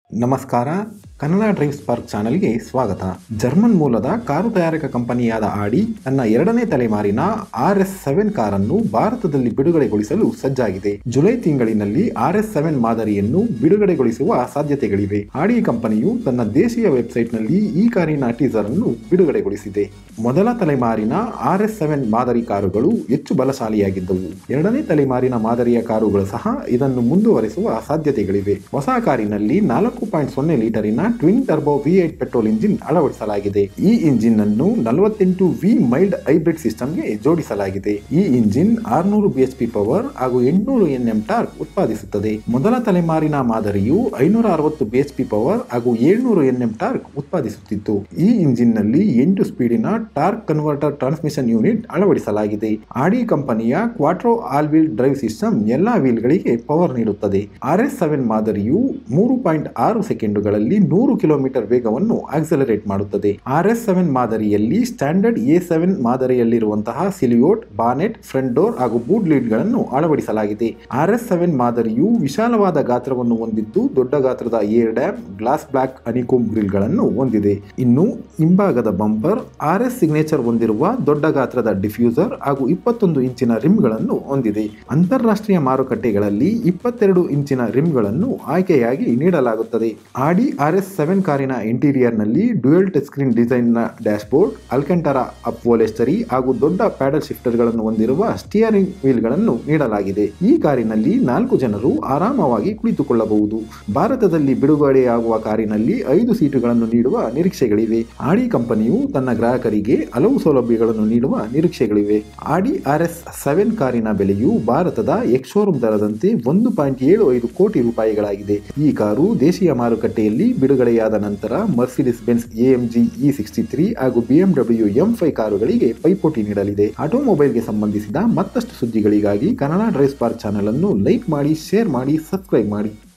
ನಮಸ್ಕಾರ Kannada drive spark ಚಾನೆಲ್ಗೆ ಸ್ವಾಗತ ಜರ್ಮನ್ ಮೂಲದ ಕಾರು ತಯಾರಕ ಕಂಪನಿಯಾದ ಆಡಿ ತನ್ನ ಎರಡನೇ ತಲೆಮಾರಿನ ಆರ್ ಎಸ್ ಸೆವೆನ್ ಕಾರನ್ನು ಭಾರತದಲ್ಲಿ ಬಿಡುಗಡೆಗೊಳಿಸಲು ಸಜ್ಜಾಗಿದೆ ಜುಲೈ ತಿಂಗಳಿನಲ್ಲಿ ಆರ್ ಎಸ್ ಸೆವೆನ್ ಮಾದರಿಯನ್ನು ಬಿಡುಗಡೆಗೊಳಿಸುವ ಸಾಧ್ಯತೆಗಳಿವೆ ಆಡಿ ಕಂಪನಿಯು ತನ್ನ ದೇಶೀಯ ವೆಬ್ಸೈಟ್ನಲ್ಲಿ ಈ ಕಾರಿನ ಟೀಸರ್ ಅನ್ನು ಬಿಡುಗಡೆಗೊಳಿಸಿದೆ ಮೊದಲ ತಲೆಮಾರಿನ ಆರ್ ಎಸ್ ಸೆವೆನ್ ಮಾದರಿ ಕಾರುಗಳು ಹೆಚ್ಚು ಬಲಶಾಲಿಯಾಗಿದ್ದವು ಎರಡನೇ ತಲೆಮಾರಿನ ಮಾದರಿಯ ಕಾರುಗಳು ಸಹ ಇದನ್ನು ಮುಂದುವರಿಸುವ ಸಾಧ್ಯತೆಗಳಿವೆ ಹೊಸ ಕಾರಿನಲ್ಲಿ ನಾಲ್ಕು ಪಾಯಿಂಟ್ ಸೊನ್ನೆ ಲೀಟರಿನ twin turbo V eight petrol engine ಅಳವಡಿಸಲಾಗಿದೆ ಈ ಇಂಜಿನ್ ಅನ್ನು ನಲವತ್ತೆಂಟು ವಿ ಮೈಲ್ಡ್ ಹೈಬ್ರಿಡ್ ಸಿಸ್ಟಮ್ಗೆ ಜೋಡಿಸಲಾಗಿದೆ ಈ ಇಂಜಿನ್ ಆರ್ನೂರು ಬಿಎಚ್ಪಿ ಪವರ್ ಹಾಗೂ ಎಂಟುನೂರು ಎನ್ಎಂ ಟಾರ್ಕ್ ಉತ್ಪಾದಿಸುತ್ತದೆ ಮೊದಲ ತಲೆಮಾರಿನ ಮಾದರಿಯು ಐನೂರ ಅರವತ್ತು ಬಿಎಚ್ಪಿ ಪವರ್ ಹಾಗೂ ಏಳ್ನೂರು ಎನ್ಎಂ ಟಾರ್ಕ್ ಉತ್ಪಾದಿಸುತ್ತಿತ್ತು ಈ ಇಂಜಿನ್ ನಲ್ಲಿ ಎಂಟು ಸ್ಪೀಡಿನ ಟಾರ್ಕ್ ಕನ್ವರ್ಟರ್ ಟ್ರಾನ್ಸ್ಮಿಷನ್ ಯೂನಿಟ್ ಅಳವಡಿಸಲಾಗಿದೆ ಆಡಿ ಕಂಪನಿಯ quattro all wheel drive system ಎಲ್ಲಾ ವೀಲ್ಗಳಿಗೆ ಪವರ್ ನೀಡುತ್ತದೆ ಆರ್ ಎಸ್ ಸೆವೆನ್ ಮಾದರಿಯು ಮೂರು ಪಾಯಿಂಟ್ ಆರು ಸೆಕೆಂಡುಗಳಲ್ಲಿ ನೂರು ಕಿಲೋಮೀಟರ್ ವೇಗವನ್ನು ಆಕ್ಸಲರೇಟ್ ಮಾಡುತ್ತದೆ ಆರ್ ಎಸ್ ಸೆವೆನ್ ಮಾದರಿಯಲ್ಲಿ ಸ್ಟ್ಯಾಂಡರ್ಡ್ ಎ ಸೆವೆನ್ ಮಾದರಿಯಲ್ಲಿರುವಂತಹ ಸಿಲಿಯೋಟ್ ಬಾನೆಟ್ ಫ್ರಂಟ್ ಡೋರ್ ಹಾಗೂ ಬೂಟ್ ಲೀಡ್ಗಳನ್ನು ಅಳವಡಿಸಲಾಗಿದೆ ಆರ್ ಎಸ್ ಸೆವೆನ್ ಮಾದರಿಯು ವಿಶಾಲವಾದ ಗಾತ್ರವನ್ನು ಹೊಂದಿದ್ದು ದೊಡ್ಡ ಗಾತ್ರದ air dam gloss black honeycomb ಗ್ರಿಲ್ಗಳನ್ನು ಹೊಂದಿದೆ ಇನ್ನು ಹಿಂಭಾಗದ ಬಂಪರ್ ಆರ್ ಎಸ್ ಸಿಗ್ನೇಚರ್ ಹೊಂದಿರುವ ದೊಡ್ಡ ಗಾತ್ರದ ಡಿಫ್ಯೂಸರ್ ಹಾಗೂ ಇಪ್ಪತ್ತೊಂದು ಇಂಚಿನ ರಿಮ್ಗಳನ್ನು ಹೊಂದಿದೆ ಅಂತಾರಾಷ್ಟ್ರೀಯ ಮಾರುಕಟ್ಟೆಗಳಲ್ಲಿ ಇಪ್ಪತ್ತೆರಡು ಇಂಚಿನ ರಿಮ್ಗಳನ್ನು ಆಯ್ಕೆಯಾಗಿ ನೀಡಲಾಗುತ್ತದೆ ಆಡಿ ಆರ್ ಎಸ್ ಸೆವೆನ್ ಕಾರಿನ ಇಂಟೀರಿಯರ್ನಲ್ಲಿ ಡ್ಯುಯಲ್ ಟಚ್ ಸ್ಕ್ರೀನ್ ಡಿಸೈನ್ನ ಡ್ಯಾಶ್ಬೋರ್ಡ್ ಅಲ್ಕೆಂಟರ ಅಪ್ವೋಲೆಸ್ಟರಿ ಹಾಗೂ ದೊಡ್ಡ ಪ್ಯಾಡಲ್ ಶಿಫ್ಟರ್ಗಳನ್ನು ಹೊಂದಿರುವ ಸ್ಟಿಯರಿಂಗ್ ವೀಲ್ಗಳನ್ನು ನೀಡಲಾಗಿದೆ ಈ ಕಾರಿನಲ್ಲಿ ನಾಲ್ಕು ಜನರು ಆರಾಮವಾಗಿ ಕುಳಿತುಕೊಳ್ಳಬಹುದು ಭಾರತದಲ್ಲಿ ಬಿಡುಗಡೆಯಾಗುವ ಕಾರಿನಲ್ಲಿ ಐದು ಸೀಟುಗಳನ್ನು ನೀಡುವ ನಿರೀಕ್ಷೆಗಳಿವೆ ಆಡಿ ಕಂಪನಿಯು ತನ್ನ ಗ್ರಾಹಕರಿಗೆ ಹಲವು ಸೌಲಭ್ಯಗಳನ್ನು ನೀಡುವ ನಿರೀಕ್ಷೆಗಳಿವೆ ಆಡಿ ಆರ್ ಎಸ್ ಸೆವೆನ್ ಕಾರಿನ ಬೆಲೆಯು ಭಾರತದ ಎಕ್ಸೋರೂಮ್ ದರದಂತೆ ಒಂದು ಪಾಯಿಂಟ್ ಏಳು ಐದು ಕೋಟಿ ರೂಪಾಯಿಗಳಾಗಿದೆ ಈ ಕಾರು ದೇಶೀಯ ಮಾರುಕಟ್ಟೆಯಲ್ಲಿ ಬಿಡುಗಡೆಯಾದ ನಂತರ Mercedes Benz AMG E sixty three ಹಾಗೂ ಬಿಎಂಡಬ್ಲ್ಯೂ ಎಂ ಫೈ ಕಾರುಗಳಿಗೆ ಪೈಪೋಟಿ ನೀಡಲಿದೆ ಆಟೋಮೊಬೈಲ್ಗೆ ಸಂಬಂಧಿಸಿದ ಮತ್ತಷ್ಟು ಸುದ್ದಿಗಳಿಗಾಗಿ ಕನ್ನಡ ಡ್ರೈವ್ ಸ್ಪಾರ್ಕ್ ಚಾನೆಲ್ ಅನ್ನು ಲೈಕ್ ಮಾಡಿ ಶೇರ್ ಮಾಡಿ ಸಬ್ಸ್ಕ್ರೈಬ್ ಮಾಡಿ